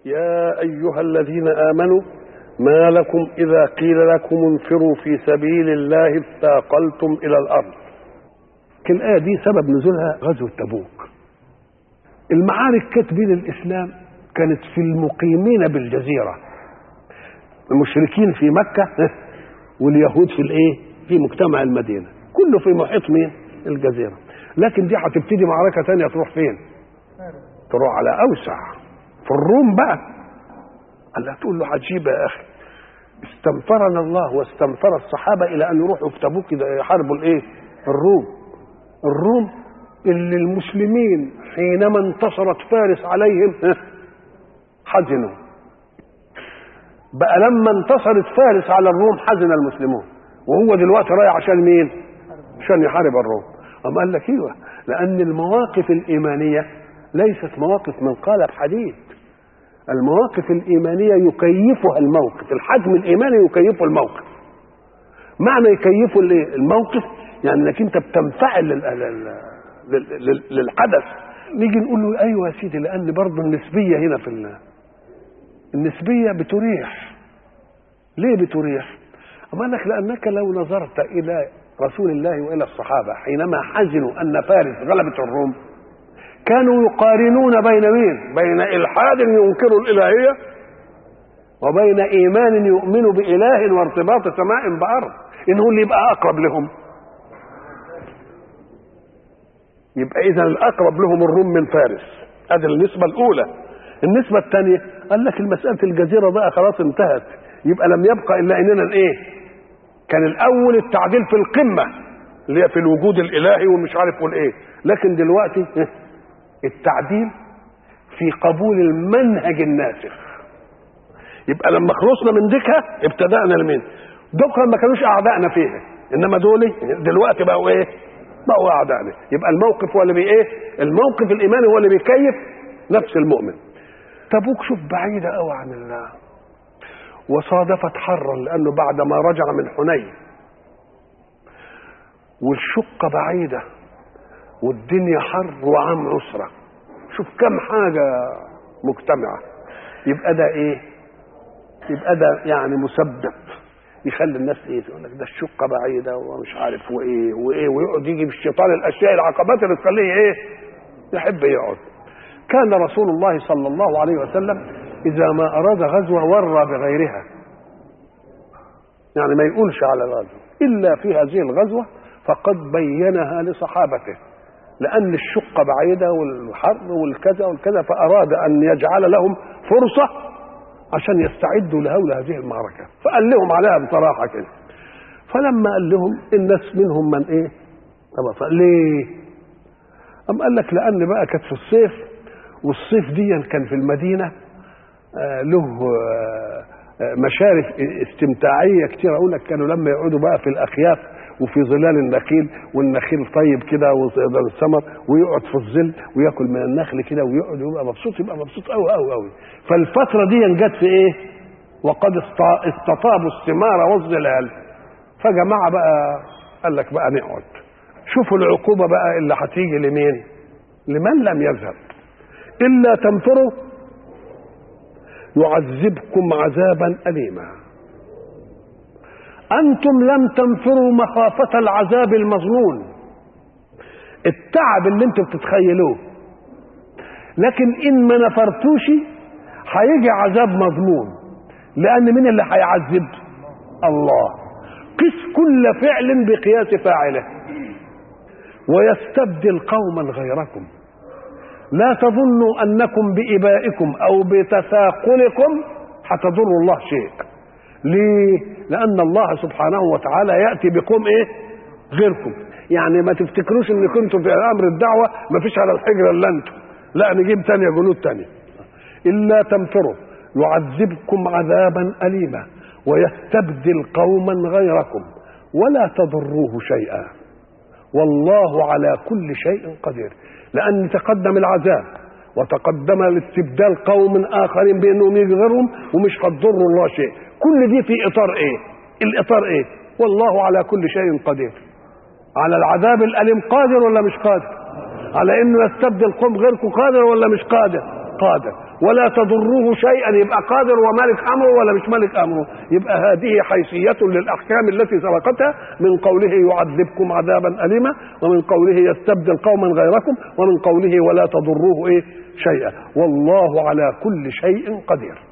يا أيها الذين آمنوا ما لكم إذا قيل لكم انفروا في سبيل الله اثاقلتم إلى الأرض كل الآية دي سبب نزولها غزوة تبوك المعارك كانت بين الإسلام كانت في المقيمين بالجزيرة المشركين في مكة واليهود في الإيه في مجتمع المدينة كله في محيط مين الجزيرة لكن دي هتبتدي معركة تانية تروح فين تروح على أوسع في الروم بقى قال لها تقول له عجيبة يا أخي استنفرنا الله واستنفر الصحابة إلى أن يروحوا في تبوك يحاربوا الإيه الروم الروم اللي المسلمين حينما انتصرت فارس عليهم حزنوا بقى لما انتصرت فارس على الروم حزن المسلمون وهو دلوقتي رايح عشان مين عشان يحارب الروم أما قال لك ايوه لان المواقف الايمانيه ليست مواقف من قالب حديد المواقف الايمانيه يكيفها الموقف الحجم الايماني يكيفه الموقف معنى يكيفه الموقف يعني انك انت بتنفعل للحدث نيجي نقول له ايوه يا سيدي لان برضه النسبيه هنا في النسبيه بتريح ليه بتريح؟ أما لك لأنك لو نظرت إلى رسول الله وإلى الصحابة حينما حزنوا أن فارس غلبت الروم كانوا يقارنون بين مين؟ بين إلحاد ينكر الإلهية وبين إيمان يؤمن بإله وارتباط سماء بأرض إن هو اللي يبقى أقرب لهم يبقى إذا الأقرب لهم الروم من فارس هذه النسبة الأولى النسبة الثانية قال لك المسألة الجزيرة بقى خلاص انتهت يبقى لم يبقى إلا إننا إيه كان الأول التعديل في القمة اللي هي في الوجود الإلهي ومش عارف والإيه لكن دلوقتي التعديل في قبول المنهج الناسخ يبقى لما خلصنا من ديكها ابتدأنا لمين دوكها ما كانوش أعدائنا فيها إنما دول دلوقتي بقوا إيه بقوا أعدائنا يبقى الموقف هو اللي بي إيه الموقف الإيماني هو اللي بيكيف نفس المؤمن تبوك شوف بعيدة قوي عن الله وصادفت حرا لأنه بعد ما رجع من حنين والشقة بعيدة والدنيا حر وعام عسرة شوف كم حاجة مجتمعة يبقى ده ايه يبقى ده يعني مسبب يخلي الناس ايه يقول لك ده الشقة بعيدة ومش عارف وايه وايه ويقعد يجي بالشيطان الاشياء العقبات اللي تخليه ايه يحب يقعد كان رسول الله صلى الله عليه وسلم إذا ما أراد غزوة ورى بغيرها يعني ما يقولش على الغزوة إلا في هذه الغزوة فقد بينها لصحابته لأن الشقة بعيدة والحر والكذا والكذا فأراد أن يجعل لهم فرصة عشان يستعدوا لهول هذه المعركة فقال لهم عليها بصراحة كده فلما قال لهم الناس منهم من ايه طب ليه أم قال لك لأن بقى كانت في الصيف والصيف دي كان في المدينة له مشارف استمتاعيه كتير اقول لك كانوا لما يقعدوا بقى في الاخياف وفي ظلال النخيل والنخيل طيب كده والثمر ويقعد في الظل وياكل من النخل كده ويقعد ويبقى مبسوط يبقى مبسوط قوي قوي قوي فالفتره دي جت في ايه؟ وقد استطابوا الثمار والظلال فجماعه بقى قال لك بقى نقعد شوفوا العقوبه بقى اللي هتيجي لمين؟ لمن لم يذهب الا تنفروا يعذبكم عذابا أليما أنتم لم تنفروا مخافة العذاب المظنون التعب اللي انتم بتتخيلوه لكن إن ما نفرتوش هيجي عذاب مضمون لأن مين اللي هيعذب الله قس كل فعل بقياس فاعله ويستبدل قوما غيركم لا تظنوا انكم بابائكم او بتثاقلكم هتضروا الله شيء ليه لان الله سبحانه وتعالى ياتي بقوم ايه غيركم يعني ما تفتكروش ان كنتم في امر الدعوه ما فيش على الحجره الا انتم لا نجيب تانية جنود تانية الا تنفروا يعذبكم عذابا اليما ويستبدل قوما غيركم ولا تضروه شيئا والله على كل شيء قدير لأن تقدم العذاب وتقدم الاستبدال قوم آخرين بأنهم يجي غيرهم ومش هتضروا الله شيء كل دي في إطار إيه الإطار إيه والله على كل شيء قدير على العذاب الأليم قادر ولا مش قادر على انه يستبدل قوم غيركم قادر ولا مش قادر قادر ولا تضروه شيئا يبقى قادر ومالك امره ولا مش مالك امره يبقى هذه حيثيه للاحكام التي سبقتها من قوله يعذبكم عذابا اليما ومن قوله يستبدل قوما غيركم ومن قوله ولا تضروه ايه شيئا والله على كل شيء قدير